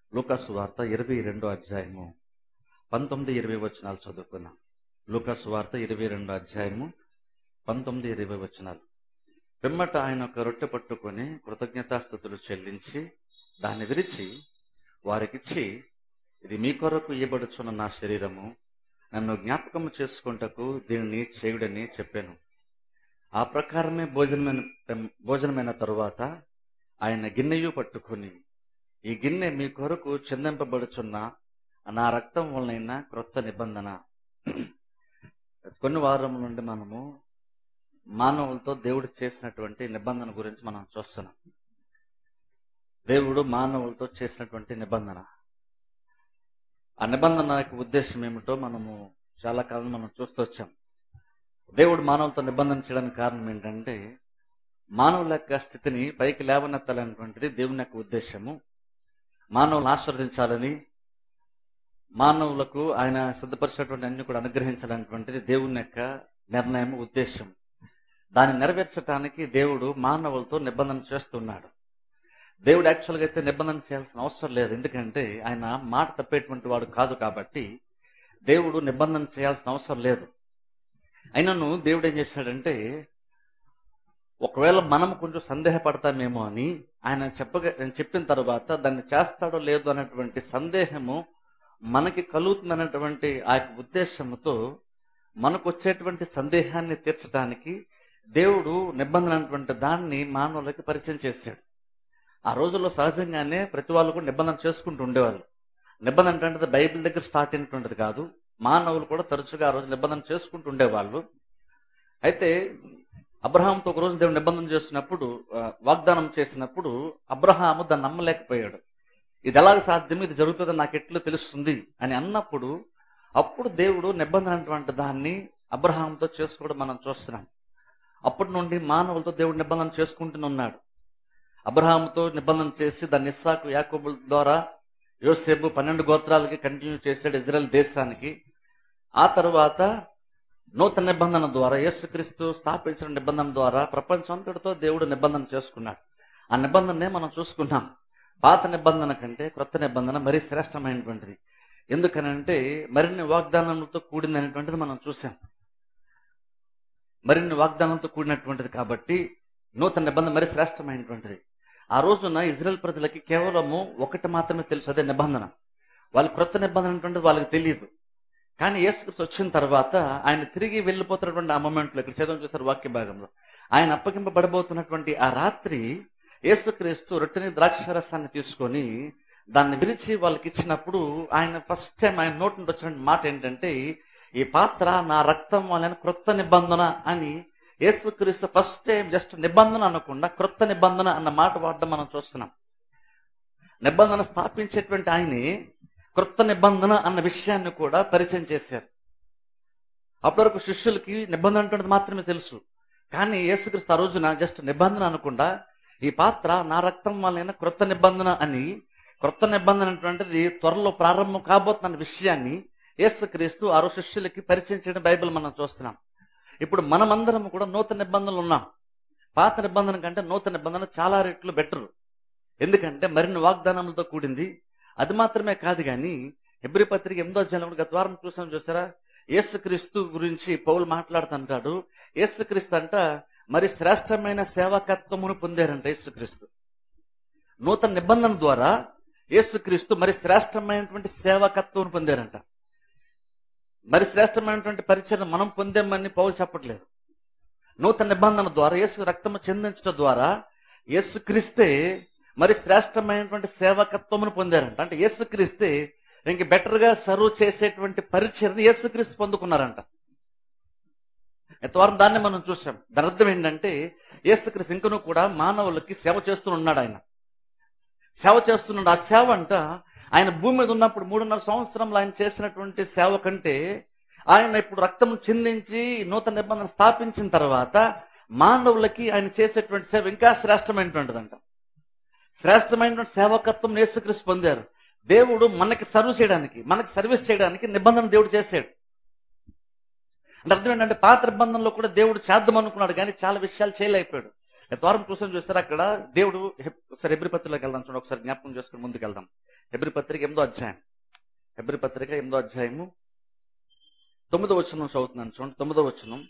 లూకాసు వార్త ఇరవై రెండో అధ్యాయము పంతొమ్మిది ఇరవై వచనాలు చదువుకున్నాం లూకాసు వార్త ఇరవై రెండో అధ్యాయము పంతొమ్మిది ఇరవై వచనాలు పిమ్మట ఆయన ఒక రొట్టె పట్టుకొని కృతజ్ఞతాస్థుతులు చెల్లించి దాన్ని విరిచి వారికిచ్చి ఇది మీ కొరకు ఇవ్వబడుచున్న నా శరీరము నన్ను జ్ఞాపకం చేసుకుంటకు దీనిని చేయుడని చెప్పాను ఆ ప్రకారమే భోజనమైన భోజనమైన తరువాత ఆయన గిన్నెయు పట్టుకొని ఈ గిన్నె మీ కొరకు చెందింపబడుచున్న నా రక్తం వలనైన క్రొత్త నిబంధన కొన్ని వారం నుండి మనము మానవులతో దేవుడు చేసినటువంటి నిబంధన గురించి మనం చూస్తున్నాం దేవుడు మానవులతో చేసినటువంటి నిబంధన ఆ నిబంధన యొక్క ఉద్దేశం ఏమిటో మనము చాలా కాలం మనం చూస్తూ వచ్చాం దేవుడు మానవులతో నిబంధన చేయడానికి కారణం ఏంటంటే మానవుల యొక్క స్థితిని పైకి లేవనెత్తాలనేటువంటిది దేవుని యొక్క ఉద్దేశము మానవులను ఆశీర్వదించాలని మానవులకు ఆయన సిద్ధపరిచినటువంటి అన్ని కూడా అనుగ్రహించాలనేటువంటిది దేవుని యొక్క నిర్ణయం ఉద్దేశం దాన్ని నెరవేర్చడానికి దేవుడు మానవులతో నిబంధన చేస్తున్నాడు దేవుడు యాక్చువల్గా అయితే నిబంధన చేయాల్సిన అవసరం లేదు ఎందుకంటే ఆయన మాట తప్పేటువంటి వాడు కాదు కాబట్టి దేవుడు నిబంధన చేయాల్సిన అవసరం లేదు అయినను దేవుడు ఏం చేశాడంటే ఒకవేళ మనం కొంచెం సందేహపడతామేమో అని ఆయన చెప్పగా చెప్పిన తర్వాత దాన్ని చేస్తాడో లేదో అనేటువంటి సందేహము మనకి కలుగుతుందనేటువంటి ఆ యొక్క ఉద్దేశంతో మనకు వచ్చేటువంటి సందేహాన్ని తీర్చడానికి దేవుడు నిబంధన అనేటువంటి దాన్ని మానవులకి పరిచయం చేశాడు ఆ రోజుల్లో సహజంగానే ప్రతి వాళ్ళు కూడా నిబంధన చేసుకుంటూ ఉండేవాళ్ళు నిబంధన అంటే బైబిల్ దగ్గర స్టార్ట్ అయినటువంటిది కాదు మానవులు కూడా తరచుగా ఆ రోజు నిబంధన చేసుకుంటూ ఉండేవాళ్ళు అయితే అబ్రహాంతో ఒక రోజు దేవుడు నిబంధన చేసినప్పుడు ఆ, వాగ్దానం చేసినప్పుడు అబ్రహాము దాన్ని నమ్మలేకపోయాడు ఇది ఎలాగ సాధ్యం ఇది జరుగుతుందని నాకు ఎట్లు తెలుస్తుంది అని అన్నప్పుడు అప్పుడు దేవుడు నిబంధన అటువంటి దాన్ని అబ్రహాంతో చేసుకోవడం మనం చూస్తున్నాం అప్పటి నుండి మానవులతో దేవుడు నిబంధన చేసుకుంటూనే ఉన్నాడు అబ్రహాముతో నిబంధన చేసి దాన్ని ఇస్సాకు యాకోబుల ద్వారా యోసేపు పన్నెండు గోత్రాలకి కంటిన్యూ చేశాడు ఇజ్రాయెల్ దేశానికి ఆ తర్వాత నూతన నిబంధన ద్వారా యేసుక్రీస్తు స్థాపించిన నిబంధన ద్వారా ప్రపంచంతటితో దేవుడు నిబంధన చేసుకున్నాడు ఆ నిబంధననే మనం చూసుకున్నాం పాత నిబంధన కంటే క్రొత్త నిబంధన మరీ శ్రేష్టమైనటువంటిది ఎందుకనంటే మరిన్ని వాగ్దానములతో కూడిందనేటువంటిది మనం చూసాం మరిన్ని వాగ్దానంతో కూడినటువంటిది కాబట్టి నూతన నిబంధన మరి శ్రేష్టమైనటువంటిది ఆ రోజున ఇజ్రాయెల్ ప్రజలకి కేవలము ఒకటి మాత్రమే తెలుసు అదే నిబంధన వాళ్ళ క్రొత్త నిబంధన అనేటువంటిది వాళ్ళకి తెలియదు కానీ యేసుక్రీస్తు వచ్చిన తర్వాత ఆయన తిరిగి వెళ్ళిపోతున్నటువంటి ఆ మూమెంట్లో ఇక్కడ చదవం చూసారు వాక్య భాగంలో ఆయన అప్పగింపబడబోతున్నటువంటి ఆ రాత్రి యేసుక్రీస్తు రొట్టెని ద్రాక్షరసాన్ని తీసుకొని దాన్ని విరిచి వాళ్ళకి ఇచ్చినప్పుడు ఆయన ఫస్ట్ టైం ఆయన నోటి నుండి వచ్చిన మాట ఏంటంటే ఈ పాత్ర నా రక్తం వలన క్రొత్త నిబంధన అని యేసుక్రీస్తు ఫస్ట్ టైం జస్ట్ నిబంధన అనకుండా క్రొత్త నిబంధన అన్న మాట వాడడం మనం చూస్తున్నాం నిబంధన స్థాపించేటువంటి ఆయనే క్రొత్త నిబంధన అన్న విషయాన్ని కూడా పరిచయం చేశారు అప్పటి వరకు శిష్యులకి నిబంధన అంటున్నది మాత్రమే తెలుసు కానీ యేసుక్రీస్తు ఆ రోజున జస్ట్ నిబంధన అనకుండా ఈ పాత్ర నా రక్తం వలన క్రొత్త నిబంధన అని క్రొత్త నిబంధన అనేటువంటిది త్వరలో ప్రారంభం కాబోతున్న విషయాన్ని యేసుక్రీస్తు ఆ రోజు శిష్యులకి పరిచయం చేయడం బైబిల్ మనం చూస్తున్నాం ఇప్పుడు మనమందరం కూడా నూతన నిబంధనలు ఉన్నాం పాత నిబంధన కంటే నూతన నిబంధన చాలా రెట్లు బెటర్ ఎందుకంటే మరిన్ని వాగ్దానములతో కూడింది అది మాత్రమే కాదు కానీ ఎబ్రి పత్రిక ఎనిమిదో అధ్యాయంలో గత వారం చూసాం చూసారా యేసుక్రీస్తు గురించి పౌలు మాట్లాడుతుంటాడు యేసుక్రీస్తు అంట మరి శ్రేష్టమైన సేవకత్వమును పొందారంట యేసుక్రీస్తు నూతన నిబంధన ద్వారా యేసుక్రీస్తు మరి శ్రేష్టమైనటువంటి సేవకత్వం పొందారంట మరి శ్రేష్టమైనటువంటి పరిచయం మనం పొందామని పౌలు చెప్పట్లేదు నూతన నిబంధన ద్వారా యేసు రక్తము చెందించడం ద్వారా యేసుక్రీస్తే మరి శ్రేష్టమైనటువంటి సేవకత్వమును పొందారంట అంటే యేసుక్రీస్తే ఇంక బెటర్ గా సర్వ్ చేసేటువంటి పరిచయని యేసుక్రీస్తు పొందుకున్నారంట ఎంతవరకు దాన్ని మనం చూసాం దాని అర్థం ఏంటంటే యేసుక్రీస్తు ఇంకను కూడా మానవులకి సేవ చేస్తూ ఉన్నాడు ఆయన సేవ చేస్తున్నాడు ఆ సేవ అంట ఆయన భూమి మీద ఉన్నప్పుడు మూడున్నర సంవత్సరంలో ఆయన చేసినటువంటి సేవ కంటే ఆయన ఇప్పుడు రక్తం చిందించి నూతన నిబంధన స్థాపించిన తర్వాత మానవులకి ఆయన చేసేటువంటి సేవ ఇంకా శ్రేష్టమైనటువంటిదంట శ్రేష్టమైనటువంటి సేవకత్వం యేసుక్రీస్తు పొందారు దేవుడు మనకి సర్వ్ చేయడానికి మనకి సర్వీస్ చేయడానికి నిబంధన దేవుడు చేశాడు అంటే అర్థం ఏంటంటే పాత నిబంధనలో కూడా దేవుడు చేద్దాం అనుకున్నాడు కానీ చాలా విషయాలు చేయలేకపోయాడు గత వారం చూసాం చూసారా అక్కడ దేవుడు హెబ్- ఒకసారి ఎబ్రి పత్రికలోకి వెళ్దాం చూడండి ఒకసారి జ్ఞాపకం చేసుకుని ముందుకు వెళ్దాం ఎబ్రి పత్రిక ఎనిమిదో అధ్యాయం ఎబ్రి పత్రిక ఎనిమిదో అధ్యాయము తొమ్మిదో వచనం చదువుతున్నాను చూడండి తొమ్మిదో వచనం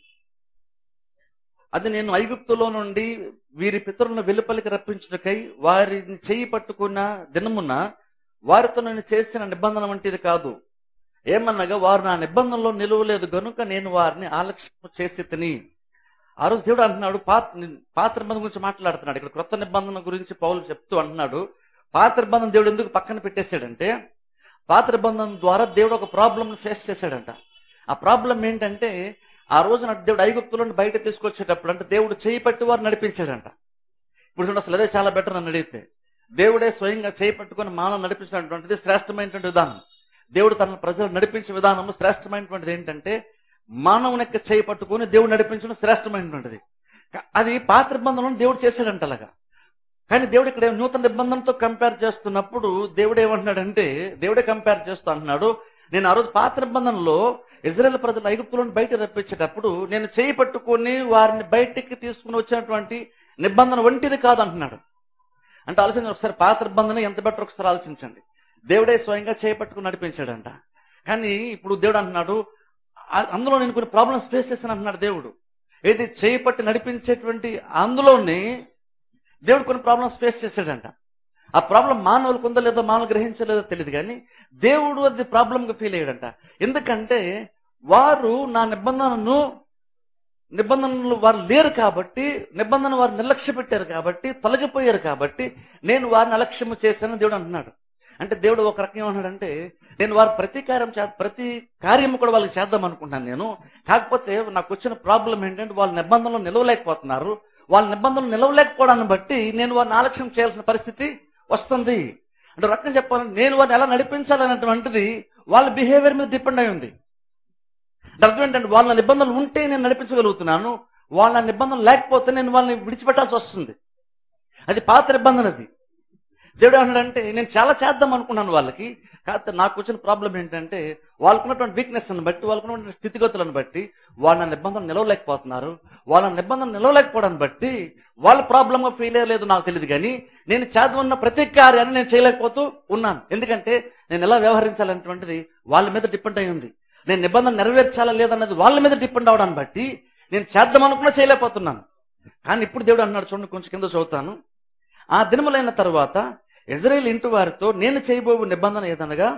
అది నేను ఐగుప్తులో నుండి వీరి పితరులను వెలుపలికి రప్పించుటకై వారిని చేయి పట్టుకున్న దినమున వారితో నేను చేసిన నిబంధన వంటిది కాదు ఏమనగా వారు నా నిబంధనలో నిలువలేదు గనుక నేను వారిని ఆలక్ష్యం చేసి తిని ఆ రోజు దేవుడు అంటున్నాడు పాత పాత నిబంధన గురించి మాట్లాడుతున్నాడు ఇక్కడ క్రొత్త నిబంధన గురించి పౌలు చెప్తూ అంటున్నాడు పాత నిబంధన దేవుడు ఎందుకు పక్కన పెట్టేశాడంటే పాత నిబంధన ద్వారా దేవుడు ఒక ప్రాబ్లం ఫేస్ చేశాడంట ఆ ప్రాబ్లం ఏంటంటే ఆ రోజు నాటి దేవుడు ఐగుప్తులను బయట తీసుకొచ్చేటప్పుడు అంటే దేవుడు చేయి పట్టి వారు నడిపించాడంట ఇప్పుడు చూడండి అసలు అదే చాలా బెటర్ నన్ను అడిగితే దేవుడే స్వయంగా చేయి పట్టుకొని మానవ నడిపించినటువంటిది శ్రేష్టమైనటువంటి విధానం దేవుడు తన ప్రజలు నడిపించే విధానము శ్రేష్టమైనటువంటిది ఏంటంటే మానవుని యొక్క చేయి పట్టుకొని దేవుడు నడిపించడం శ్రేష్టమైనటువంటిది కా- అది పాత నిబంధనలను దేవుడు చేశాడంట అలాగా కానీ దేవుడు ఇక్కడ నూతన నిబంధనతో కంపేర్ చేస్తున్నప్పుడు దేవుడు ఏమంటున్నాడంటే దేవుడే కంపేర్ చేస్తూ అంటున్నాడు నేను ఆ రోజు పాత నిబంధనలో ఇజ్రాయెల్ ప్రజలు ఐగుప్తులను బయట రప్పించేటప్పుడు నేను చేయి పట్టుకొని వారిని బయటికి తీసుకుని వచ్చినటువంటి నిబంధన వంటిది కాదు అంటున్నాడు అంటే ఆలోచించండి ఒకసారి పాత నిబంధన ఎంత బెటర్ ఒకసారి ఆలోచించండి దేవుడే స్వయంగా చేయి పట్టుకుని నడిపించాడంట కానీ ఇప్పుడు దేవుడు అంటున్నాడు ఆ- అందులో నేను కొన్ని ప్రాబ్లమ్స్ ఫేస్ చేశాను అంటున్నాడు దేవుడు ఏది చేయి పట్టి నడిపించేటువంటి అందులోనే దేవుడు కొన్ని ప్రాబ్లమ్స్ ఫేస్ చేశాడంట ఆ ప్రాబ్లం మానవులకు ఉందో లేదో మానవులు గ్రహించలేదో తెలియదు కానీ దేవుడు అది ప్రాబ్లంగా ఫీల్ అయ్యాడంట ఎందుకంటే వారు నా నిబంధనను నిబంధనలు వారు లేరు కాబట్టి నిబంధన వారు నిర్లక్ష్య పెట్టారు కాబట్టి తొలగిపోయారు కాబట్టి నేను వారిని అలక్ష్యము చేశానని దేవుడు అంటున్నాడు అంటే దేవుడు ఒక రకం ఏమన్నాడంటే నేను వారి ప్రతీకారం చే ప్రతి కార్యము కూడా వాళ్ళకి చేద్దాం అనుకుంటున్నాను నేను కాకపోతే నాకు వచ్చిన ప్రాబ్లం ఏంటంటే వాళ్ళ నిబంధనలు నిలవలేకపోతున్నారు వాళ్ళ నిబంధనలు నిలవలేకపోవడాన్ని బట్టి నేను వారిని ఆలక్ష్యం చేయాల్సిన పరిస్థితి వస్తుంది అంటే ఒక రకం చెప్పాలంటే నేను వారిని ఎలా నడిపించాలన్నటువంటిది వాళ్ళ బిహేవియర్ మీద డిపెండ్ అయి ఉంది అంటే అర్థం ఏంటంటే వాళ్ళ నిబంధనలు ఉంటే నేను నడిపించగలుగుతున్నాను వాళ్ళ నిబంధనలు లేకపోతే నేను వాళ్ళని విడిచిపెట్టాల్సి వస్తుంది అది పాత నిబంధన అది దేవుడు ఏమన్నాడంటే నేను చాలా చేద్దాం అనుకున్నాను వాళ్ళకి కాకపోతే నాకు వచ్చిన ప్రాబ్లం ఏంటంటే వాళ్ళకున్నటువంటి వీక్నెస్ అని బట్టి వాళ్ళకున్నటువంటి స్థితిగతులను బట్టి వాళ్ళ నిబంధన నిలవలేకపోతున్నారు వాళ్ళ నిబంధన నిలవలేకపోవడాన్ని బట్టి వాళ్ళ ప్రాబ్లంగా ఫీల్ అయ్యలేదు నాకు తెలియదు కానీ నేను చేద్దామన్న ప్రతి కార్యాన్ని నేను చేయలేకపోతూ ఉన్నాను ఎందుకంటే నేను ఎలా వ్యవహరించాలనేటువంటిది వాళ్ళ మీద డిపెండ్ అయి ఉంది నేను నిబంధన నెరవేర్చాలా లేదన్నది వాళ్ళ మీద డిపెండ్ అవడాన్ని బట్టి నేను చేద్దాం అనుకున్నా చేయలేకపోతున్నాను కానీ ఇప్పుడు దేవుడు అన్నాడు చూడండి కొంచెం కింద చదువుతాను ఆ దినములైన తరువాత ఇజ్రాయేల్ ఇంటి వారితో నేను చేయబోవు నిబంధన ఏదనగా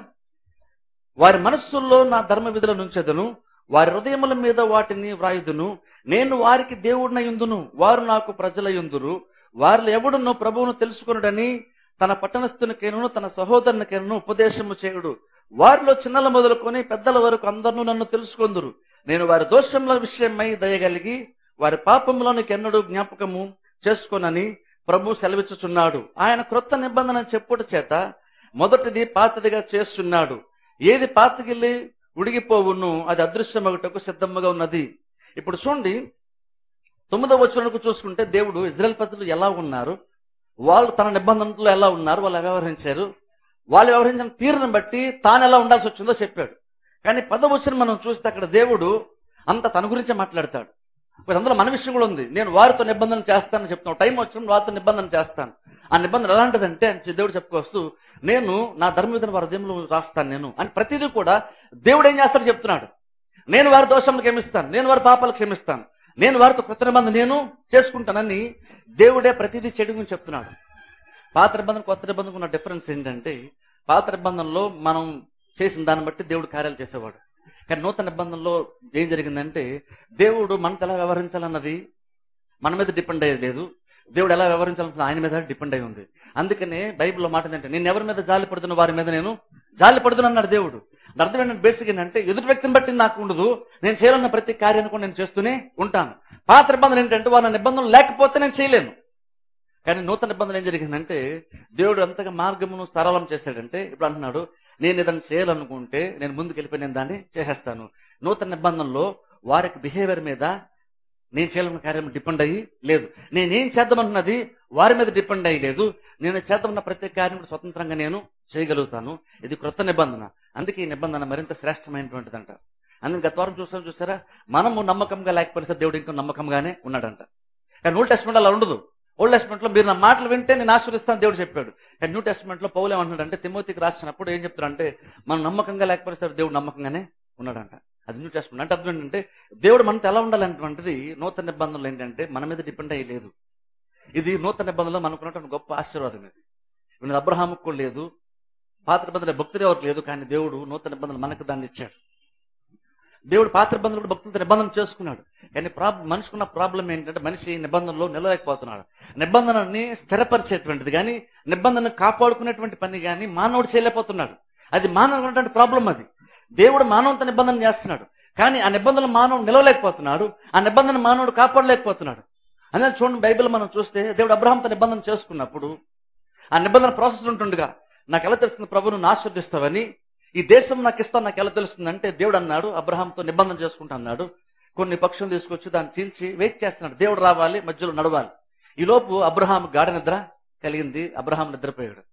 వారి మనస్సుల్లో నా ధర్మ విధుల నుంచెదను వారి హృదయముల మీద వాటిని వ్రాయుదును నేను వారికి దేవుడినయుందును వారు నాకు ప్రజలయుందురు వారిలో ఎవడునో ప్రభువును తెలుసుకొనుడని తన పట్టణస్థునికేను తన సహోదరునికేను ఉపదేశము చేయుడు వారిలో చిన్నల మొదలుకొని పెద్దల వరకు అందరూ నన్ను తెలుసుకొందురు నేను వారి దోషముల విషయమై దయగలిగి వారి పాపములోనికి ఎన్నడూ జ్ఞాపకము చేసుకోనని ప్రభు సెలవిచ్చుచున్నాడు ఆయన క్రొత్త నిబంధన చెప్పుట చేత మొదటిది పాతదిగా చేస్తున్నాడు ఏది పాతగిల్లి ఉడిగిపోవును అది అదృశ్యమగుటకు సిద్ధముగా ఉన్నది ఇప్పుడు చూడండి తొమ్మిదవ వచనకు చూసుకుంటే దేవుడు ఇజ్రాయెల్ ప్రజలు ఎలా ఉన్నారు వాళ్ళు తన నిబంధనలో ఎలా ఉన్నారు వాళ్ళు ఎలా వ్యవహరించారు వాళ్ళు వ్యవహరించిన తీరుని బట్టి తాను ఎలా ఉండాల్సి వచ్చిందో చెప్పాడు కానీ పదవచనం మనం చూస్తే అక్కడ దేవుడు అంత తన గురించే మాట్లాడతాడు ఇప్పుడు అందులో మన విషయం కూడా ఉంది నేను వారితో నిబంధన చేస్తానని చెప్తున్నాను టైం వచ్చిన వారితో నిబంధన చేస్తాను ఆ నిబంధన ఎలాంటిదంటే అని దేవుడు చెప్పుకొస్తూ నేను నా ధర్మ విధానం వారి హృదయంలో రాస్తాను నేను అని ప్రతిదీ కూడా దేవుడు ఏం చేస్తాడో చెప్తున్నాడు నేను వారి దోషములు క్షమిస్తాను నేను వారి పాపాలు క్షమిస్తాను నేను వారితో కృత నిబంధన నేను చేసుకుంటానని దేవుడే ప్రతిదీ చెడు గురించి చెప్తున్నాడు పాత నిబంధన కొత్త నిబంధనకు ఉన్న డిఫరెన్స్ ఏంటంటే పాత నిబంధనలో మనం చేసిన దాన్ని బట్టి దేవుడు కార్యాలు చేసేవాడు కానీ నూతన నిబంధనలో ఏం జరిగిందంటే దేవుడు మనతో ఎలా వ్యవహరించాలన్నది మన మీద డిపెండ్ అయ్యేది లేదు దేవుడు ఎలా వ్యవహరించాలన్నది ఆయన మీద డిపెండ్ అయి ఉంది అందుకనే బైబిల్లో మాట ఏంటంటే నేను ఎవరి మీద జాలి పడుతున్న వారి మీద నేను జాలి పడుతున్నా అన్నాడు దేవుడు అంటే అర్థం ఏంటంటే బేసిక్ ఏంటంటే ఎదుటి వ్యక్తిని బట్టి నాకు ఉండదు నేను చేయాలన్న ప్రతి కార్యాన్ని కూడా నేను చేస్తూనే ఉంటాను పాత నిబంధన ఏంటంటే వాళ్ళ నిబంధనలు లేకపోతే నేను చేయలేను కానీ నూతన నిబంధన ఏం జరిగిందంటే దేవుడు అంతగా మార్గమును సరళం చేశాడంటే ఇప్పుడు అంటున్నాడు నేను ఏదైనా చేయాలనుకుంటే నేను ముందుకు వెళ్ళిపోయి నేను దాన్ని చేసేస్తాను నూతన నిబంధనలో వారికి బిహేవియర్ మీద నేను చేయాలన్న కార్యం డిపెండ్ అయ్యి లేదు నేనేం చేద్దామన్నది వారి మీద డిపెండ్ అయ్యి లేదు నేను చేద్దామన్న ప్రతి కార్యం కూడా స్వతంత్రంగా నేను చేయగలుగుతాను ఇది క్రొత్త నిబంధన అందుకే ఈ నిబంధన మరింత శ్రేష్టమైనటువంటిదంట అందుకే గత వారం చూసాం చూసారా మనము నమ్మకంగా లేకపోయినా సరే దేవుడు ఇంకా నమ్మకంగానే ఉన్నాడంట కానీ ఓల్డ్ టెస్ట్మెంట్ అలా ఉండదు ఓల్డ్ టెస్ట్మెంట్ లో మీరు నా మాటలు వింటే నేను ఆశీర్వదిస్తాను దేవుడు చెప్పాడు కానీ న్యూ టెస్ట్మెంట్ లో పౌలు ఏమంటున్నాడు అంటే తిమోతికి రాసినప్పుడు ఏం చెప్తారంటే మనం నమ్మకంగా లేకపోతే సరే దేవుడు నమ్మకంగానే ఉన్నాడంట అది న్యూ టెస్ట్మెంట్ అంటే అర్థం ఏంటంటే దేవుడు మనతో ఎలా ఉండాలన్నటువంటిది నూతన నిబంధనలు ఏంటంటే మన మీద డిపెండ్ అయ్యి లేదు ఇది నూతన నిబంధనలో మనకున్నటువంటి గొప్ప ఆశీర్వాదం ఇది ఇది అబ్రహాముకు కూడా లేదు పాత నిబంధన భక్తులు ఎవరికి లేదు కానీ దేవుడు నూతన నిబంధనలు మనకు దాన్ని ఇచ్చాడు దేవుడు పాత నిబంధనలు కూడా భక్తులతో నిబంధన చేసుకున్నాడు కానీ ప్రాబ్ మనిషికున్న ప్రాబ్లం ఏంటంటే మనిషి నిబంధనలో నిలలేకపోతున్నాడు నిబంధనని స్థిరపరిచేటువంటిది కానీ నిబంధన కాపాడుకునేటువంటి పని కానీ మానవుడు చేయలేకపోతున్నాడు అది మానవుడు ఉన్నటువంటి ప్రాబ్లం అది దేవుడు మానవునితో నిబంధన చేస్తున్నాడు కానీ ఆ నిబంధన మానవుడు నిలవలేకపోతున్నాడు ఆ నిబంధన మానవుడు కాపాడలేకపోతున్నాడు అనేది చూడండి బైబిల్ మనం చూస్తే దేవుడు అబ్రహాంతో నిబంధన చేసుకున్నప్పుడు ఆ నిబంధన ప్రాసెస్ ఉంటుండగా నాకు ఎలా తెలుస్తుంది ప్రభు నువ్వు ఆశీర్దిస్తావని ఈ దేశం నాకు ఇస్తాను నాకు ఎలా తెలుస్తుంది అంటే దేవుడు అన్నాడు అబ్రహాంతో నిబంధన చేసుకుంటా అన్నాడు కొన్ని పక్షులు తీసుకొచ్చి దాన్ని చీల్చి వెయిట్ చేస్తున్నాడు దేవుడు రావాలి మధ్యలో నడవాలి ఈ లోపు అబ్రహాం గాఢ నిద్ర కలిగింది అబ్రహాం నిద్రపోయాడు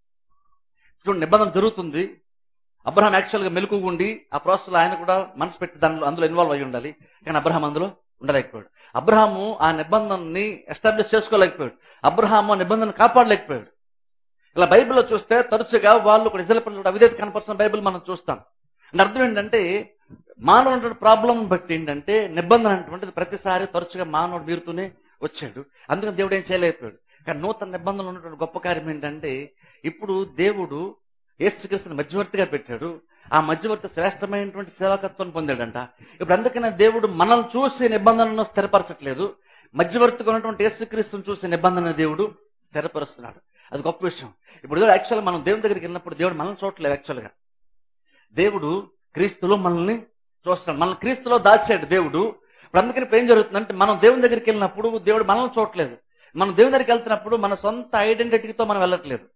చూడండి నిబంధన జరుగుతుంది అబ్రహాం యాక్చువల్ గా మెలకు ఉండి ఆ ప్రాసెస్ లో ఆయన కూడా మనసు పెట్టి దానిలో అందులో ఇన్వాల్వ్ అయి ఉండాలి కానీ అబ్రహాం అందులో ఉండలేకపోయాడు అబ్రహాము ఆ నిబంధనని ఎస్టాబ్లిష్ చేసుకోలేకపోయాడు అబ్రహాము ఆ నిబంధన కాపాడలేకపోయాడు ఇలా బైబిల్లో చూస్తే తరచుగా వాళ్ళు కూడా ఇజ్రాయల్ ప్రజలు కూడా అవిధేత కనపరుచిన బైబిల్ మనం చూస్తాం అంటే అర్థం ఏంటంటే మానవుడు ప్రాబ్లం బట్టి ఏంటంటే నిబంధన అనేటువంటిది ప్రతిసారి తరచుగా మానవుడు మీరుతూనే వచ్చాడు అందుకని దేవుడు ఏం చేయలేకపోయాడు కానీ నూతన నిబంధనలు ఉన్నటువంటి గొప్ప కార్యం ఏంటంటే ఇప్పుడు దేవుడు యేసుక్రీస్తుని మధ్యవర్తిగా పెట్టాడు ఆ మధ్యవర్తి శ్రేష్టమైనటువంటి సేవకత్వం పొందాడంట ఇప్పుడు అందుకనే దేవుడు మనల్ని చూసి నిబంధనను స్థిరపరచట్లేదు మధ్యవర్తిగా ఉన్నటువంటి యేసుక్రీస్తుని చూసి నిబంధన దేవుడు స్థిరపరుస్తున్నాడు అది గొప్ప విషయం ఇప్పుడు యాక్చువల్ మనం దేవుని దగ్గరికి వెళ్ళినప్పుడు దేవుడు మనల్ని చూడట్లేదు యాక్చువల్గా దేవుడు క్రీస్తులో మనల్ని చూస్తాడు మనల్ని క్రీస్తులో దాచాడు దేవుడు ఇప్పుడు అందుకని ఇప్పుడు ఏం జరుగుతుందంటే మనం దేవుని దగ్గరికి వెళ్ళినప్పుడు దేవుడు మనల్ని చూడట్లేదు మనం దేవుని దగ్గరికి వెళ్తున్నప్పుడు మన సొంత ఐడెంటిటీతో మనం వెళ్ళట్లేదు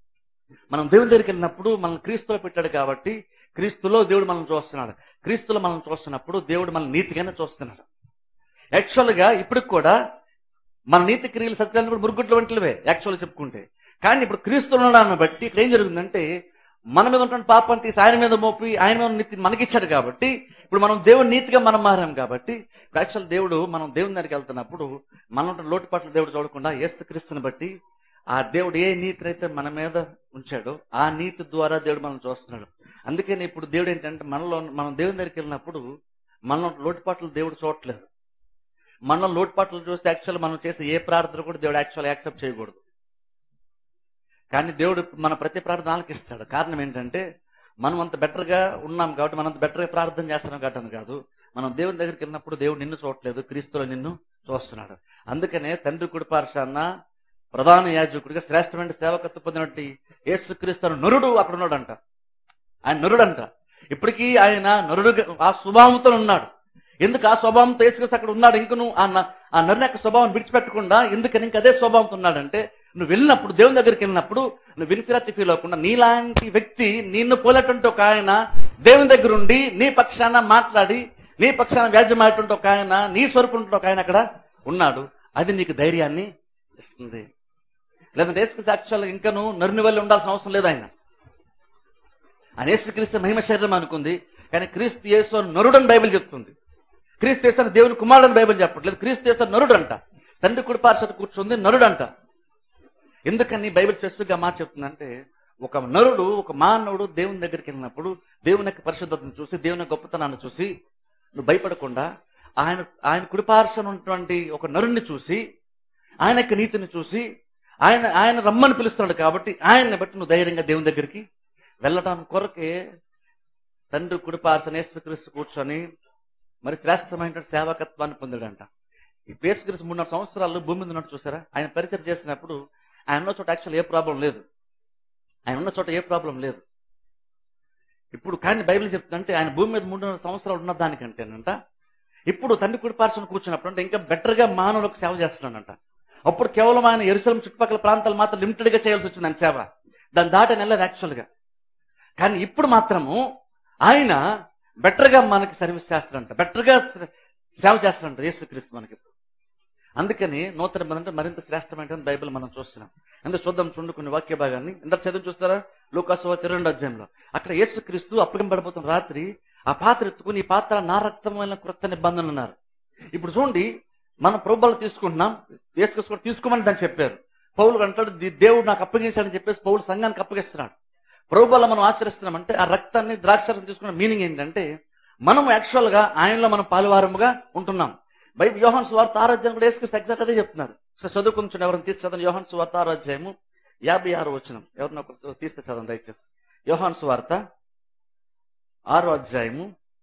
మనం దేవుని దగ్గరికి వెళ్ళినప్పుడు మనం క్రీస్తులో పెట్టాడు కాబట్టి క్రీస్తులో దేవుడు మనం చూస్తున్నాడు క్రీస్తులో మనం చూస్తున్నప్పుడు దేవుడు మన నీతిగానే చూస్తున్నాడు యాక్చువల్ గా ఇప్పటికి కూడా మన నీతి క్రియలు సత్యాలు కూడా మురుగుడ్ల వంటివే యాక్చువల్ చెప్పుకుంటే కానీ ఇప్పుడు క్రీస్తులు ఉండడాన్ని బట్టి ఇక్కడ ఏం జరుగుతుందంటే మన మీద ఉన్న పాపాన్ని తీసి ఆయన మీద మోపి ఆయన మీద ఉన్న నీతిని మనకిచ్చాడు కాబట్టి ఇప్పుడు మనం దేవుని నీతిగా మనం మారాం కాబట్టి ఇప్పుడు యాక్చువల్ దేవుడు మనం దేవుని దగ్గరికి వెళ్తున్నప్పుడు మనం ఉన్న లోటుపాట్లు దేవుడు చూడకుండా యేసు క్రీస్తుని బట్టి ఆ దేవుడు ఏ నీతిని అయితే మన మీద ఉంచాడో ఆ నీతి ద్వారా దేవుడు మనం చూస్తున్నాడు అందుకని ఇప్పుడు దేవుడు ఏంటంటే మనలో మనం దేవుని దగ్గరికి వెళ్ళినప్పుడు మనలో లోటుపాట్లు దేవుడు చూడట్లేదు మనలో లోటుపాట్లు చూస్తే యాక్చువల్ మనం చేసే ఏ ప్రార్థన కూడా దేవుడు యాక్చువల్ యాక్సెప్ట్ చేయకూడదు కానీ దేవుడు మన ప్రతి ప్రార్థన ఆలకిస్తాడు కారణం ఏంటంటే మనం అంత better గా ఉన్నాం కాబట్టి మనం అంత better గా ప్రార్థన చేస్తున్నాం కాబట్టి అని కాదు మనం దేవుని దగ్గరికి వెళ్ళినప్పుడు దేవుడు నిన్ను చూడట్లేదు క్రీస్తులో నిన్ను చూస్తున్నాడు అందుకనే తండ్రి కుడి పార్శాన్న ప్రధాన యాజకుడిగా శ్రేష్టమైన సేవకత్వం పొందినట్టు యేసుక్రీస్తు నరుడు అక్కడ ఉన్నాడంట ఆయన నరుడంట ఇప్పటికీ ఆయన నరుడు ఆ స్వభావంతో ఉన్నాడు ఎందుకు ఆ స్వభావంతో యేసుక్రీస్తు అక్కడ ఉన్నాడు ఇంక నువ్వు ఆ న- ఆ నరుని యొక్క స్వభావం విడిచిపెట్టకుండా ఎందుకని ఇంక అదే స్వభావంతో ఉన్నాడంటే నువ్వు వెళ్ళినప్పుడు దేవుని దగ్గరికి వెళ్ళినప్పుడు నువ్వు ఇన్ఫీరియారిటీ ఫీల్ అవ్వకుండా నీలాంటి వ్యక్తి నిన్ను పోలేటువంటి ఒక ఆయన దేవుని దగ్గర ఉండి నీ పక్షాన మాట్లాడి నీ పక్షాన వ్యాజ్యమాడేటువంటి ఒక ఆయన నీ స్వరూపం ఒక ఆయన అక్కడ ఉన్నాడు అది నీకు ధైర్యాన్ని ఇస్తుంది లేదంటే యేసుక్రీస్తు యాక్చువల్ ఇంకా నువ్వు నరుని వల్ల ఉండాల్సిన అవసరం లేదు ఆయన ఆయన యేసుక్రీస్తు మహిమ శరీరం అనుకుంది కానీ క్రీస్తు యేసు అని నరుడని బైబిల్ చెప్తుంది క్రీస్తు యేసు అని దేవుని కుమారుడని బైబిల్ చెప్పట్లేదు క్రీస్తు యేసు అని నరుడు అంట తండ్రి కుడి పార్శ్వత కూర్చుంది నరుడు అంట ఎందుకని బైబిల్ స్పెసిఫిక్ గా మాట చెప్తుందంటే ఒక నరుడు ఒక మానవుడు దేవుని దగ్గరికి వెళ్ళినప్పుడు దేవుని యొక్క పరిశుద్ధతను చూసి దేవుని యొక్క గొప్పతనాన్ని చూసి నువ్వు భయపడకుండా ఆయన ఆయన కుడిపార్శ్వన ఉన్నటువంటి ఒక నరుణ్ణి చూసి ఆయన యొక్క నీతిని చూసి ఆయన ఆయన రమ్మని పిలుస్తున్నాడు కాబట్టి ఆయన్ని బట్టి నువ్వు ధైర్యంగా దేవుని దగ్గరికి వెళ్ళడానికి కొరకే తండ్రి కుడిపార్శ్వన యేసుక్రీస్తు కూర్చొని మరి శ్రేష్టమైన సేవకత్వాన్ని పొందాడంట ఈ పేసుక్రీస్తు మూడున్నర సంవత్సరాలు భూమి మీద ఉన్నట్టు చూసారా ఆయన పరిచయం చేసినప్పుడు ఆయన ఉన్న చోట యాక్చువల్ ఏ ప్రాబ్లం లేదు ఆయన ఉన్న చోట ఏ ప్రాబ్లం లేదు ఇప్పుడు కానీ బైబిల్ చెప్తుందంటే ఆయన భూమి మీద మూడున్నర సంవత్సరాలు ఉన్న దానికంటేనంట ఇప్పుడు తండ్రి కుడి పార్శ్వన కూర్చున్నప్పుడు అంటే ఇంకా బెటర్ గా మానవులకు సేవ చేస్తున్నాడంట అప్పుడు కేవలం ఆయన ఎరుసలం చుట్టుపక్కల ప్రాంతాలు మాత్రం లిమిటెడ్ గా చేయాల్సి వచ్చింది ఆయన సేవ దాని దాటి నెలలేదు యాక్చువల్ గా కానీ ఇప్పుడు మాత్రము ఆయన బెటర్ గా మనకి సర్వీస్ చేస్తాడంట బెటర్ గా సేవ చేస్తాడంట యేసుక్రీస్తు మనకి అందుకని నూతన నిబంధన అంటే మరింత శ్రేష్టమైన బైబిల్ మనం చూస్తున్నాం ఎందుకు చూద్దాం చూడండి కొన్ని వాక్య భాగాన్ని ఇందరు చదువు చూస్తారా లోకాసు రెండు అధ్యాయంలో అక్కడ యేసుక్రీస్తు అప్పగింపబడిపోతున్న రాత్రి ఆ పాత్ర ఎత్తుకుని ఈ పాత్ర నా రక్తం వల్ల క్రొత్త నిబంధనలు అన్నారు ఇప్పుడు చూడండి మన ప్రభుత్వాలు తీసుకుంటున్నాం వేసుకొని తీసుకోమని దాన్ని చెప్పారు పౌలు అంటాడు "ది- దేవుడు నాకు అప్పగించాడని చెప్పేసి పౌలు సంఘానికి అప్పగిస్తున్నాడు ప్రభుత్వాలు మనం ఆచరిస్తున్నాం అంటే ఆ రక్తాన్ని ద్రాక్షరసం తీసుకున్న మీనింగ్ ఏంటంటే మనం యాక్చువల్ గా ఆయనలో మనం పాలువారముగా ఉంటున్నాం బైబిల్ యోహాన్ స్వార్థ ఆరోగ్యం కూడా వేసుకుని ఎగ్జాక్ట్ అదే చెప్తున్నారు ఒకసారి చదువుకుంటున్న ఎవరిని తీసి చదవండి యోహాన్ స్వార్థ ఆరోగ్యము యాభై ఆరు వచ్చిన ఎవరిని ఒకరు తీస్తే చదవండి దయచేసి యోహాన్ స్వార్థ ఆరో అధ్యాయము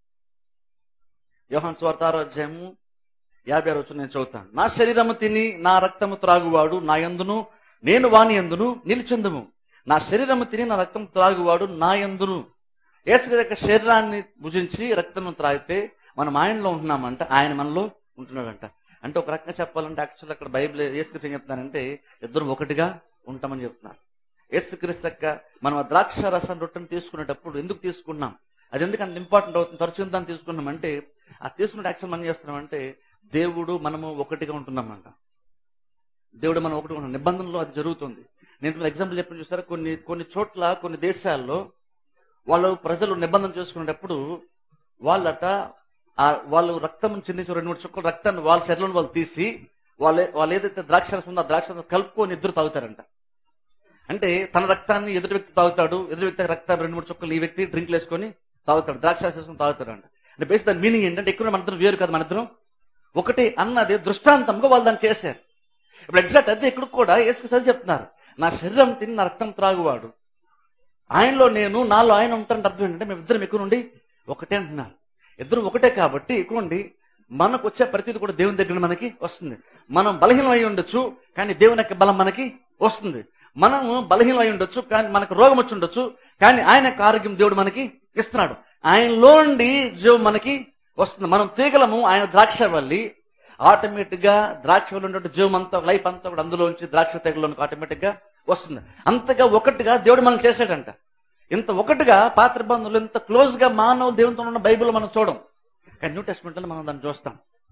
యోహాన్ స్వార్థ ఆరో అధ్యాయము యాభై ఆరు వచ్చిన నేను చదువుతాను నా శరీరము తిని నా రక్తము త్రాగువాడు నా యందును నేను వాని యందును నిలిచెందుము నా శరీరము తిని నా రక్తం త్రాగువాడు నా యందును యేసు యొక్క శరీరాన్ని భుజించి రక్తం త్రాగితే మనం ఆయనలో ఉంటున్నామంట ఆయన మనలో ఉంటున్నాడంట అంటే ఒక రకంగా చెప్పాలంటే యాక్చువల్ అక్కడ బైబిల్ యేసుక్రీస్తు ఏం చెప్తున్నారంటే ఇద్దరు ఒకటిగా ఉంటామని చెప్తున్నారు యేసుక్రీస్తు యొక్క మనం ఆ ద్రాక్ష రసం రొట్టెను తీసుకునేటప్పుడు ఎందుకు తీసుకున్నాం అది ఎందుకు అంత ఇంపార్టెంట్ అవుతుంది తరచు దాన్ని తీసుకున్నాం అంటే ఆ తీసుకునే యాక్చువల్ మనం చేస్తున్నాం అంటే దేవుడు మనము ఒకటిగా ఉంటున్నామంట దేవుడు మనం ఒకటి ఉంటున్నాం నిబంధనలో అది జరుగుతుంది నేను ఎగ్జాంపుల్ చెప్పిన చూసారా కొన్ని కొన్ని చోట్ల కొన్ని దేశాల్లో వాళ్ళు ప్రజలు నిబంధన చేసుకునేటప్పుడు వాళ్ళట ఆ వాళ్ళు రక్తం చిందించిన రెండు మూడు చుక్కల రక్తాన్ని వాళ్ళ శరీరంలో వాళ్ళు తీసి వాళ్ళు వాళ్ళు ఏదైతే ద్రాక్షరసం ఉందో ఆ ద్రాక్షరసం కలుపుకొని ఇద్దరు తాగుతారంట అంటే తన రక్తాన్ని ఎదుటి వ్యక్తి తాగుతాడు ఎదుటి వ్యక్తి రక్తాన్ని రెండు మూడు చుక్కలు ఈ వ్యక్తి డ్రింక్ వేసుకొని తాగుతాడు ద్రాక్షరసం వేసుకొని తాగుతాడంట అంటే బేస్ దాని మీనింగ్ ఏంటంటే ఎక్కువ మన ఇద్దరం వేరు కదా మన ఇద్దరం ఒకటి అన్నది దృష్టాంతంగా వాళ్ళు దాన్ని చేశారు ఇప్పుడు ఎగ్జాక్ట్ అదే ఇక్కడ కూడా ఏసుకు సరి చెప్తున్నారు నా శరీరం తిని నా రక్తం త్రాగువాడు ఆయనలో నేను నాలో ఆయన ఉంటానంటే అర్థం ఏంటంటే మేము ఇద్దరం ఎక్కువ నుండి ఒకటే అంటున్నారు ఇద్దరు ఒకటే కాబట్టి ఎక్కువ ఉండి మనకు వచ్చే ప్రతిది కూడా దేవుని దగ్గర మనకి వస్తుంది మనం బలహీనం అయి ఉండొచ్చు కానీ దేవుని యొక్క బలం మనకి వస్తుంది మనము బలహీనం అయి ఉండొచ్చు కానీ మనకు రోగం వచ్చి ఉండొచ్చు కానీ ఆయన యొక్క ఆరోగ్యం దేవుడు మనకి ఇస్తున్నాడు ఆయనలోండి జీవం మనకి వస్తుంది మనం తీగలము ఆయన ద్రాక్ష వల్లి ఆటోమేటిక్ గా ద్రాక్ష వల్ల ఉన్నటువంటి జీవం అంతా లైఫ్ అంతా కూడా అందులోంచి ద్రాక్ష తెగలోనికి ఆటోమేటిక్ గా వస్తుంది అంతగా ఒకటిగా దేవుడు మనం చేశాడంట ఇంత ఒకటిగా పాత్ర బంధువులు ఇంత క్లోజ్ గా మానవులు దేవునితో ఉన్న బైబిల్ మనం చూడం కానీ న్యూ టెస్ట్మెంట్ లో మనం దాన్ని చూస్తాం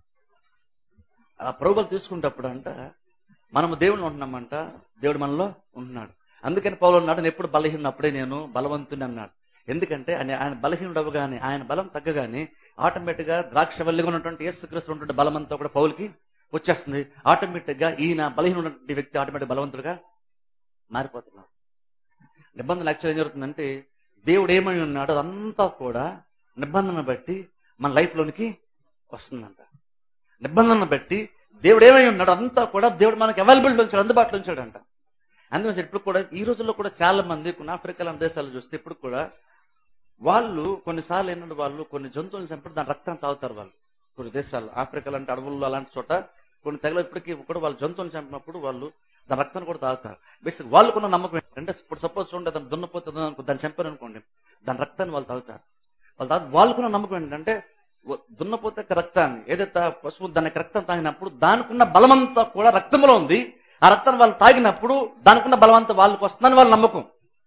ఆ ప్రభులు తీసుకునేటప్పుడు అంట మనము దేవుళ్ళు ఉంటున్నామంట దేవుడు మనలో ఉంటున్నాడు అందుకని పౌలు అన్నాడు నేను ఎప్పుడు బలహీన అప్పుడే నేను బలవంతుని అన్నాడు ఎందుకంటే ఆయన ఆయన బలహీనుడు అవ్వగానే ఆయన బలం తగ్గగానే ఆటోమేటిక్ గా ద్రాక్ష వల్లిగా ఉన్నటువంటి యేసుక్రీస్తు ఉన్నటువంటి బలం అంతా కూడా పౌలకి వచ్చేస్తుంది ఆటోమేటిక్ గా ఈయన బలహీనుడు వ్యక్తి ఆటోమేటిక్ బలవంతుడుగా మారిపోతున్నాడు నిబంధనలు యాక్చువల్ ఏం జరుగుతుందంటే దేవుడు ఏమై ఉన్నాడో అదంతా కూడా నిబంధన బట్టి మన లైఫ్ లోనికి వస్తుందంట నిబంధన బట్టి దేవుడు ఏమై ఉన్నాడో అంతా కూడా దేవుడు మనకి అవైలబిలిటీ ఉంచాడు అందుబాటులో ఉంచాడంట అందుకని ఇప్పుడు కూడా ఈ రోజుల్లో కూడా చాలా మంది కొన్ని ఆఫ్రికా లాంటి దేశాలు చూస్తే ఇప్పుడు కూడా వాళ్ళు కొన్నిసార్లు ఏంటంటే వాళ్ళు కొన్ని జంతువులను చంపి దాని రక్తాన్ని తాగుతారు వాళ్ళు కొన్ని దేశాలు ఆఫ్రికా లాంటి అడవుల్లో అలాంటి చోట కొన్ని తెగలు ఇప్పటికీ కూడా వాళ్ళు జంతువులను చంపినప్పుడు వాళ్ళు దాని రక్తాన్ని కూడా తాగుతారు బేసిక్ వాళ్ళకున్న నమ్మకం ఏంటంటే ఇప్పుడు సపోజ్ చూడండి దాన్ని దున్నపోతుంది అనుకో దాన్ని చంపారు అనుకోండి దాని రక్తాన్ని వాళ్ళు తాగుతారు వాళ్ళు తాగు వాళ్ళకున్న నమ్మకం ఏంటంటే వ- దున్నపోతే యొక్క రక్తాన్ని ఏదైతే ఆ పశువు దాని యొక్క రక్తం తాగినప్పుడు దానికున్న బలమంతా కూడా రక్తంలో ఉంది ఆ రక్తాన్ని వాళ్ళు తాగినప్పుడు దానికున్న బలమంతా వాళ్ళకి వస్తుందని వాళ్ళ నమ్మకం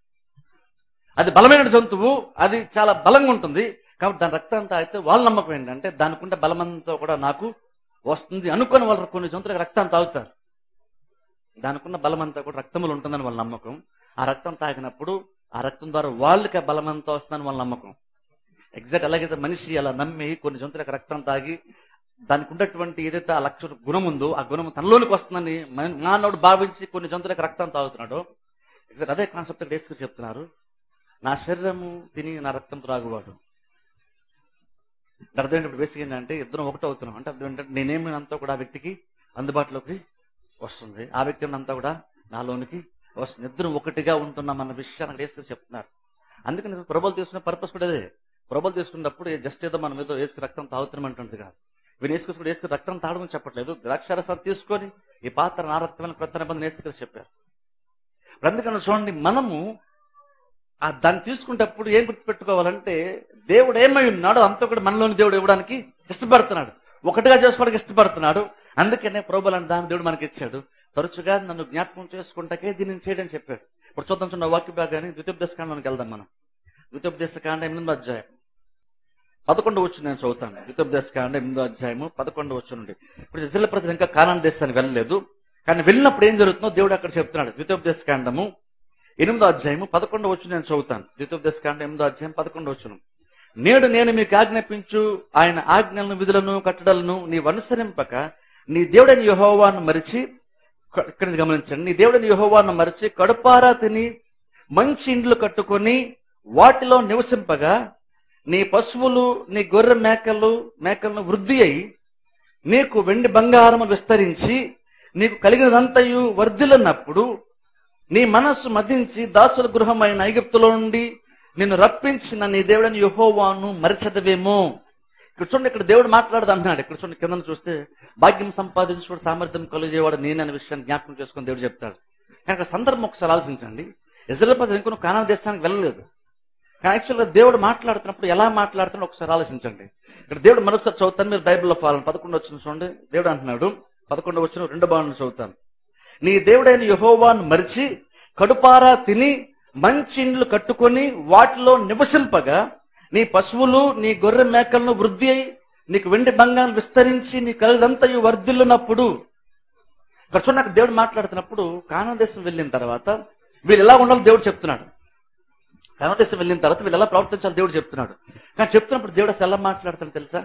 అది బలమైన జంతువు అది చాలా బలంగా ఉంటుంది కాబట్టి దాని రక్తం తాగితే వాళ్ళ నమ్మకం ఏంటంటే దానికుంటే బలమంతా కూడా నాకు వస్తుంది అనుకుని వాళ్ళు కొన్ని జంతువులకు రక్తం తాగుతారు దానికున్న బలమంతా కూడా రక్తములు ఉంటుందని వాళ్ళ నమ్మకం ఆ రక్తం తాగినప్పుడు ఆ రక్తం ద్వారా వాళ్ళకి ఆ బలమంతా వస్తుందని వాళ్ళ నమ్మకం ఎగ్జాక్ట్ అలాగైతే మనిషి అలా నమ్మి కొన్ని జంతువులకు రక్తం తాగి దానికి ఉన్నటువంటి ఏదైతే ఆ లక్ష గుణం ఉందో ఆ గుణం తనలోనికి వస్తుందని మన- మానవుడు భావించి కొన్ని జంతువులకు రక్తం తాగుతున్నాడు ఎగ్జాక్ట్ అదే కాన్సెప్ట్ వేసుకు చెప్తున్నారు నా శరీరము తిని నా రక్తం త్రాగువాడు అంటే అర్థం ఏంటి ఇప్పుడు బేసిక్ ఏంటంటే ఇద్దరం ఒకటి అవుతున్నాం అంటే అర్థం ఏంటంటే నేనేమినంతా కూడా ఆ వ్యక్తికి అందుబాటులోకి వస్తుంది ఆ వ్యక్తి అంతా కూడా నాలోనికి వస్తుంది ఇద్దరు ఒకటిగా ఉంటున్నాం అన్న విషయాన్ని అక్కడ వేసుకుని చెప్తున్నారు అందుకని ప్రభులు తీసుకున్న పర్పస్ కూడా అదే ప్రభులు తీసుకున్నప్పుడు జస్ట్ ఏదో మనం ఏదో వేసుకు రక్తం తాగుతున్నామంటుంది కాదు వీళ్ళు వేసుకుని వేసుకుని రక్తం తాగమని చెప్పట్లేదు ద్రాక్షారసాన్ని తీసుకొని ఈ పాత్ర నా రక్తమైన కొత్త నిబంధన వేసుకొని చెప్పారు ఇప్పుడు అందుకని చూడండి మనము ఆ దాన్ని తీసుకునేటప్పుడు ఏం గుర్తుపెట్టుకోవాలంటే దేవుడు ఏమై ఉన్నాడో అంతా కూడా మనలోని దేవుడు ఇవ్వడానికి ఇష్టపడుతున్నాడు ఒకటిగా చేసుకోవడానికి ఇష్టపడుతున్నాడు అందుకనే ప్రభులు అని దాని దేవుడు మనకి ఇచ్చాడు తరచుగా నన్ను జ్ఞాపకం చేసుకుంటాకే దీన్ని చేయడం చెప్పాడు ఇప్పుడు చూద్దాం చూడండి వాక్య భాగాన్ని ద్వితీయోపదేశ కాండానికి వెళ్దాం మనం ద్వితీయోపదేశ కాండ ఎనిమిదో అధ్యాయం పదకొండు వచ్చి నేను చదువుతాను ద్వితోపదేశ కాండ ఎనిమిదో అధ్యాయము పదకొండు వచ్చి నుండి ఇప్పుడు ఇజ్రాయల్ ప్రజలు ఇంకా కానాన్ దేశానికి వెళ్ళలేదు కానీ వెళ్ళినప్పుడు ఏం జరుగుతుందో దేవుడు అక్కడ చెప్తున్నాడు ద్వితోపదేశ కాండము ఎనిమిదో అధ్యాయము పదకొండు వచ్చి నేను చదువుతాను ద్వితోపదేశ కాండ ఎనిమిదో అధ్యాయం పదకొండు వచ్చును నేడు నేను మీకు ఆజ్ఞాపించు ఆయన ఆజ్ఞలను విధులను కట్టడలను నీవు అనుసరింపక నీ దేవుడైన యహోవాను మరిచి క- ఇక్కడ గమనించండి నీ దేవుడైన యహోవాను మరిచి కడుపారా తిని మంచి ఇండ్లు కట్టుకొని వాటిలో నివసింపగా నీ పశువులు నీ గొర్రె మేకలు మేకలను వృద్ధి అయి నీకు వెండి బంగారము విస్తరించి నీకు కలిగినదంతయు వర్ధిల్లినప్పుడు నీ మనస్సు మదించి దాసుల గృహమైన ఐగుప్తులో నుండి నిన్ను రప్పించిన నీ దేవుడని యహోవాను మరచదవేమో ఇక్కడ చూడండి ఇక్కడ దేవుడు మాట్లాడదు అంటున్నాడు ఇక్కడ చూడండి కింద చూస్తే భాగ్యం సంపాదించుకోవడం సామర్థ్యం కలిగేవాడు నేను అనే విషయాన్ని జ్ఞాపకం చేసుకుని దేవుడు చెప్తాడు కానీ అక్కడ సందర్భం ఒకసారి ఆలోచించండి ఇజ్రాయల్ ప్రజలు ఇంకొక కానా దేశానికి వెళ్ళలేదు కానీ యాక్చువల్గా దేవుడు మాట్లాడుతున్నప్పుడు ఎలా మాట్లాడుతున్నాడో ఒకసారి ఆలోచించండి ఇక్కడ దేవుడు మరొకసారి చదువుతాను మీరు బైబిల్లో ఫాలను పదకొండు వచ్చిన చూడండి దేవుడు అంటున్నాడు పదకొండు వచ్చిన రెండు బాగుండు చదువుతాను నీ దేవుడైన యహోవాను మరిచి కడుపారా తిని మంచి ఇండ్లు కట్టుకొని వాటిలో నివసింపగా నీ పశువులు నీ గొర్రె మేకలను వృద్ధి అయి నీకు వెండి బంగారం విస్తరించి నీ కలిదంతయు వర్ధిల్లునప్పుడు ఇక్కడ చూడండి అక్కడ దేవుడు మాట్లాడుతున్నప్పుడు కానా దేశం వెళ్ళిన తర్వాత వీళ్ళు ఎలా ఉండాలో దేవుడు చెప్తున్నాడు కానా దేశం వెళ్ళిన తర్వాత వీళ్ళు ఎలా ప్రవర్తించాలో దేవుడు చెప్తున్నాడు కానీ చెప్తున్నప్పుడు దేవుడు అసలు ఎలా మాట్లాడతాడు తెలుసా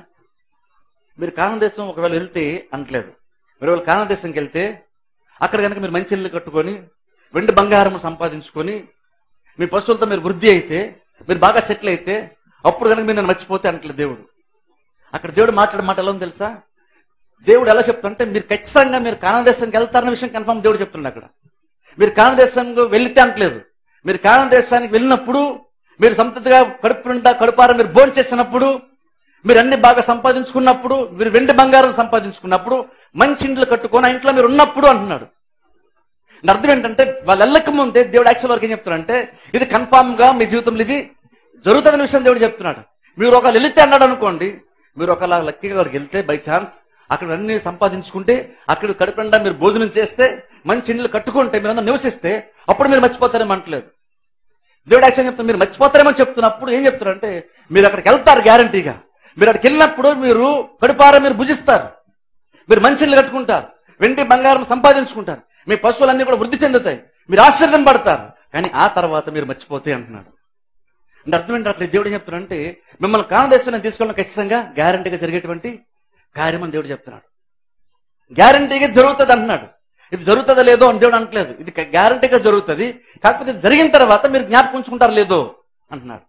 మీరు కానా దేశం ఒకవేళ వెళ్తే అనట్లేదు మీరు ఒకవేళ కానా దేశంకి వెళ్తే అక్కడ కనుక మీరు మంచి ఇల్లు కట్టుకొని వెండి బంగారం సంపాదించుకొని మీ పశువులతో మీరు వృద్ధి అయితే మీరు బాగా సెటిల్ అయితే అప్పుడు కనుక మీరు నన్ను మర్చిపోతే అంటలేదు దేవుడు అక్కడ దేవుడు మాట్లాడే మాట ఎలా ఉందో తెలుసా దేవుడు ఎలా చెప్తుంటే మీరు ఖచ్చితంగా మీరు కానదేశానికి వెళ్తారన్న విషయం కన్ఫర్మ్ దేవుడు చెప్తున్నాడు అక్కడ మీరు కానదేశానికి వెళితే అంటలేదు మీరు కానదేశానికి వెళ్ళినప్పుడు మీరు సంతతిగా కడుపు నిండా కడుపార మీరు భోజనం చేసినప్పుడు మీరు అన్ని బాగా సంపాదించుకున్నప్పుడు మీరు వెండి బంగారం సంపాదించుకున్నప్పుడు మంచి ఇంట్లో కట్టుకొని ఆ ఇంట్లో మీరు ఉన్నప్పుడు అంటున్నాడు దాని అర్థం ఏంటంటే వాళ్ళు వెళ్ళక ముందే దేవుడు యాక్చువల్ వరకు ఏం చెప్తున్నాడంటే ఇది కన్ఫామ్ గా మీ జీవితంలో ఇది జరుగుతుందనే విషయం దేవుడు చెప్తున్నాడు మీరు ఒక వెళితే అన్నాడు అనుకోండి మీరు ఒకలా లక్కీగా అక్కడికి వెళ్తే బై ఛాన్స్ అక్కడ అన్ని సంపాదించుకుంటే అక్కడ కడుపుండా మీరు భోజనం చేస్తే మంచి ఇండ్లు కట్టుకుంటే మీరు అందరూ నివసిస్తే అప్పుడు మీరు మర్చిపోతారేమో అంటలేదు దేవుడు యాక్చువల్ చెప్తున్నారు మీరు మర్చిపోతారేమో చెప్తున్నప్పుడు ఏం చెప్తున్నారంటే మీరు అక్కడికి వెళ్తారు గ్యారంటీగా మీరు అక్కడికి వెళ్ళినప్పుడు మీరు కడుపార మీరు భుజిస్తారు మీరు మంచి ఇల్లు కట్టుకుంటారు వెండి బంగారం సంపాదించుకుంటారు మీ పశువులన్నీ కూడా వృద్ధి చెందుతాయి మీరు ఆశ్చర్యం పడతారు కానీ ఆ తర్వాత మీరు మర్చిపోతే అంటున్నాడు అంటే అర్థం ఏంటి అట్లా దేవుడు ఏం చెప్తున్నాడంటే మిమ్మల్ని కానదేశాన్ని తీసుకెళ్ళడం ఖచ్చితంగా గ్యారంటీగా జరిగేటువంటి కార్యం అని దేవుడు చెప్తున్నాడు గ్యారంటీగా జరుగుతుంది అంటున్నాడు ఇది జరుగుతుందా లేదో అని దేవుడు అనట్లేదు ఇది గ్యారంటీగా జరుగుతుంది కాకపోతే ఇది జరిగిన తర్వాత మీరు జ్ఞాపకం ఉంచుకుంటారు లేదో అంటున్నాడు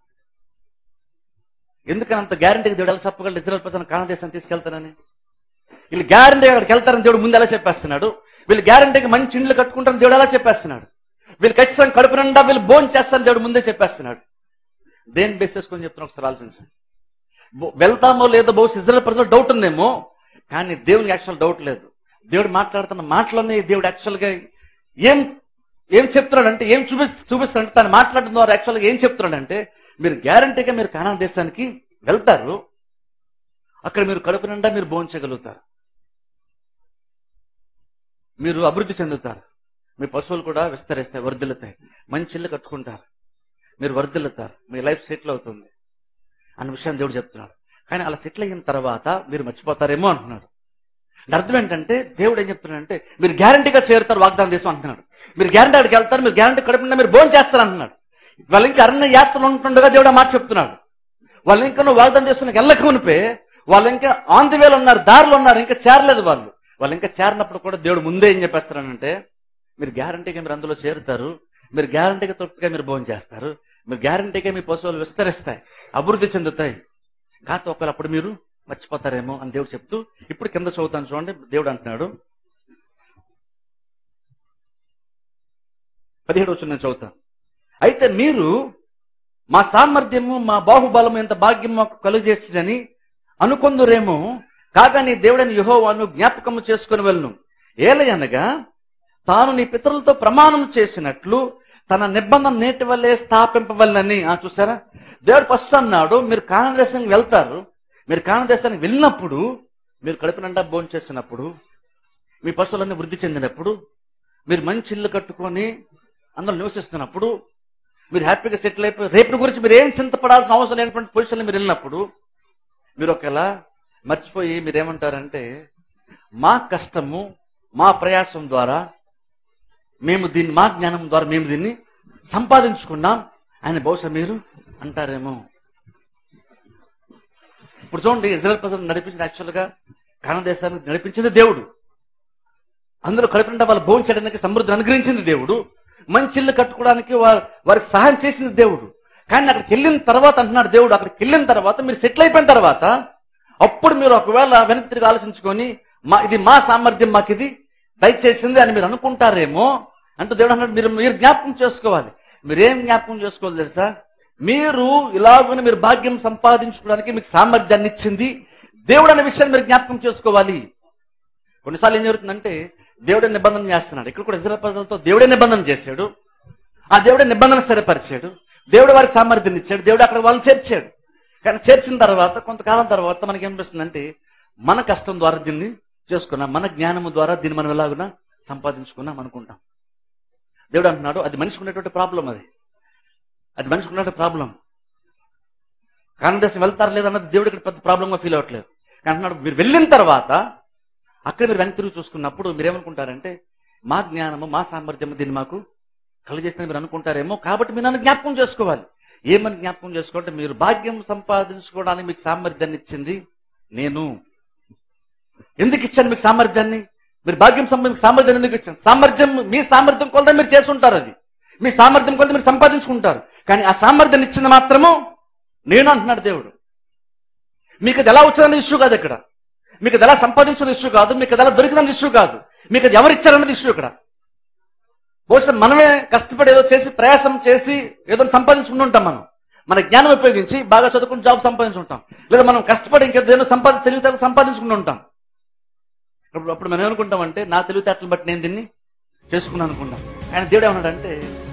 ఎందుకని అంత గ్యారంటీగా దేవుడు ఎలా చెప్పగలడు ఇజ్రాయల్ ప్రజలను కానదేశాన్ని తీసుకెళ్తానని వీళ్ళు గ్యారంటీగా అక్కడికి వెళ్తారని దేవుడు ముందు ఎలా చెప్పేస్తున్నాడు వీళ్ళు గ్యారంటీగా మంచి ఇండ్లు కట్టుకుంటారని దేవుడు ఎలా చెప్పేస్తున్నాడు వీళ్ళు ఖచ్చితంగా కడుపు నిండా వీళ్ళు బోన్ చేస్తారని దేవుడు ముందే చెప్పేస్తున్నాడు దేని బేస్ చేసుకొని చెప్తున్నా ఒకసారి ఆలోచించండి బో- వెళ్తామో లేదో బహుశా ఇజ్రాయల్ ప్రజలు డౌట్ ఉందేమో కానీ దేవునికి యాక్చువల్ డౌట్ లేదు దేవుడు మాట్లాడుతున్న మాటలోనే దేవుడు యాక్చువల్ గా ఏం ఏం చెప్తున్నాడంటే ఏం చూపి చూపిస్తాడంటే తను మాట్లాడడం ద్వారా యాక్చువల్ గా ఏం చెప్తున్నాడంటే మీరు గ్యారంటీగా మీరు కానా దేశానికి వెళ్తారు అక్కడ మీరు కడుపు నిండా మీరు భోంచగలుగుతారు మీరు అభివృద్ధి చెందుతారు మీ పశువులు కూడా విస్తరిస్తాయి వర్ధిల్లుతాయి మంచి ఇల్లు కట్టుకుంటారు మీరు వర్ధిల్లుతారు మీ లైఫ్ సెటిల్ అవుతుంది అన్న విషయాన్ని దేవుడు చెప్తున్నాడు కానీ అలా సెటిల్ అయిన తర్వాత మీరు మర్చిపోతారేమో అంటున్నాడు అంటే అర్థం ఏంటంటే దేవుడు ఏం చెప్తున్నాడంటే మీరు గ్యారంటీగా చేరుతారు వాగ్దానం దేశం అంటున్నాడు మీరు గ్యారంటీ అక్కడికి వెళ్తారు మీరు గ్యారంటీ కడుపుండా మీరు భోజనం చేస్తారు అంటున్నాడు వాళ్ళు ఇంకా అరణ్య యాత్రలు ఉంటుండగా దేవుడు ఆ మాట చెప్తున్నాడు వాళ్ళు ఇంకా నువ్వు వాగ్దానం చేస్తున్న వెళ్ళక మునిపే వాళ్ళు ఇంకా ఆన్ ది వేలో ఉన్నారు దారిలో ఉన్నారు ఇంకా చేరలేదు వాళ్ళు వాళ్ళు ఇంకా చేరినప్పుడు కూడా దేవుడు ముందే ఏం చెప్పేస్తారనంటే మీరు గ్యారంటీగా మీరు అందులో చేరుతారు మీరు గ్యారంటీగా తృప్తిగా మీరు భోజనం చేస్తారు మీరు గ్యారంటీగా మీ పశువులు విస్తరిస్తాయి అభివృద్ధి చెందుతాయి కాకపోతే ఒకవేళ అప్పుడు మీరు మర్చిపోతారేమో అని దేవుడు చెప్తూ ఇప్పుడు కింద చదువుతాను చూడండి దేవుడు అంటున్నాడు పదిహేడు వచ్చి నేను చదువుతాను అయితే మీరు మా సామర్థ్యము మా బాహుబలము ఎంత భాగ్యం మాకు కలుగజేస్తుందని అనుకొందురేమో కాగా నీ దేవుడని యహోవాను జ్ఞాపకము చేసుకుని వెళ్ళను ఏలయనగా తాను నీ పితరులతో ప్రమాణం చేసినట్లు తన నిబంధన నేటి వల్లే స్థాపింపవల్లని ఆ చూసారా దేవుడు ఫస్ట్ అన్నాడు మీరు కానదేశానికి వెళ్తారు మీరు కానదేశానికి వెళ్ళినప్పుడు మీరు కడుపు నిండా భోజనం చేసినప్పుడు మీ పశువులన్నీ వృద్ధి చెందినప్పుడు మీరు మంచి ఇల్లు కట్టుకొని అందులో నివసిస్తున్నప్పుడు మీరు హ్యాపీగా సెటిల్ అయిపోయి రేపు గురించి మీరు ఏం చింతపడాల్సిన అవసరం లేనటువంటి పొజిషన్లో మీరు వెళ్ళినప్పుడు మీరు ఒకవేళ మర్చిపోయి మీరు ఏమంటారంటే మా కష్టము మా ప్రయాసం ద్వారా మేము దీన్ని మా జ్ఞానం ద్వారా మేము దీన్ని సంపాదించుకున్నాం అని బహుశా మీరు అంటారేమో ఇప్పుడు చూడండి ఇజ్రాయల్ ప్రజలు నడిపించింది యాక్చువల్గా కాన దేశానికి నడిపించింది దేవుడు అందులో కడుపుండా వాళ్ళు భోజనం చేయడానికి సమృద్ధిని అనుగ్రహించింది దేవుడు మంచి ఇల్లు కట్టుకోవడానికి వారు వారికి సహాయం చేసింది దేవుడు కానీ అక్కడికి వెళ్ళిన తర్వాత అంటున్నాడు దేవుడు అక్కడికి వెళ్ళిన తర్వాత మీరు సెటిల్ అయిపోయిన తర్వాత అప్పుడు మీరు ఒకవేళ వెనక్కి తిరిగి ఆలోచించుకొని మా ఇది మా సామర్థ్యం మాకు ఇది దయచేసింది అని మీరు అనుకుంటారేమో అంటూ దేవుడు అన్నాడు మీరు మీరు జ్ఞాపకం చేసుకోవాలి మీరేం జ్ఞాపకం చేసుకోవాలి తెలుసా మీరు ఇలాగని మీరు భాగ్యం సంపాదించుకోవడానికి మీకు సామర్థ్యాన్ని ఇచ్చింది దేవుడు అనే విషయాన్ని మీరు జ్ఞాపకం చేసుకోవాలి కొన్నిసార్లు ఏం జరుగుతుందంటే దేవుడే నిబంధన చేస్తున్నాడు ఇక్కడ కూడా ఇజ్రాయల్ ప్రజలతో దేవుడే నిబంధన చేశాడు ఆ దేవుడే నిబంధన స్థిరపరిచాడు దేవుడు వారికి సామర్థ్యం ఇచ్చాడు దేవుడు అక్కడ వాళ్ళని చేర్చాడు కానీ చేర్చిన తర్వాత కొంతకాలం తర్వాత మనకి ఏమనిపిస్తుందంటే మన కష్టం ద్వారా దీన్ని చేసుకున్నాం మన జ్ఞానము ద్వారా దీన్ని మనం ఎలాగునా సంపాదించుకున్నాం అనుకుంటాం దేవుడు అంటున్నాడు అది మనిషికి ఉన్నటువంటి ప్రాబ్లం అది అది మనిషికి ఉన్నటువంటి ప్రాబ్లం కాని దేశం వెళ్తారు లేదన్నది దేవుడు ఇక్కడ పెద్ద ప్రాబ్లంగా ఫీల్ అవ్వట్లేదు కానీ అంటున్నాడు మీరు వెళ్ళిన తర్వాత అక్కడ మీరు వెనక్కి తిరిగి చూసుకున్నప్పుడు మీరేమనుకుంటారంటే మా జ్ఞానము మా సామర్థ్యము దీన్ని మాకు కలుగజేస్తుందని మీరు అనుకుంటారేమో కాబట్టి మీరు నన్ను జ్ఞాపకం చేసుకోవాలి ఏమని జ్ఞాపకం చేసుకోవాలంటే మీరు భాగ్యం సంపాదించుకోవడానికి మీకు సామర్థ్యాన్ని ఇచ్చింది నేను ఎందుకు ఇచ్చాను మీకు సామర్థ్యాన్ని మీరు భాగ్యం సంపా మీకు సామర్థ్యం ఎందుకు ఇచ్చాను సామర్థ్యం మీ సామర్థ్యం కొలత మీరు చేసి ఉంటారు అది మీ సామర్థ్యం కొలత మీరు సంపాదించుకుంటారు కానీ ఆ సామర్థ్యాన్ని ఇచ్చింది మాత్రము నేను అంటున్నాడు దేవుడు మీకు అది ఎలా వచ్చిందన్న ఇష్యూ కాదు ఇక్కడ మీకు అది ఎలా సంపాదించిన ఇష్యూ కాదు మీకు అది ఎలా దొరికిందన్న ఇష్యూ కాదు మీకు అది ఎవరు ఇచ్చారన్నది ఇష్యూ ఇక్కడ బహుశా మనమే కష్టపడి ఏదో చేసి ప్రయాసం చేసి ఏదో సంపాదించుకుంటూ ఉంటాం మనం మన జ్ఞానం ఉపయోగించి బాగా చదువుకుని జాబ్ సంపాదించుకుంటాం లేదా మనం కష్టపడి ఇంకేదో సంపాది తెలివితేటలు సంపాదించుకుంటూ ఉంటాం అప్పుడు అప్పుడు మనం ఏమనుకుంటాం అంటే నా తెలివితేటలను బట్టి నేను దీన్ని చేసుకున్నాను అనుకుంటాం ఆయన దేవుడు ఏమన్నాడంటే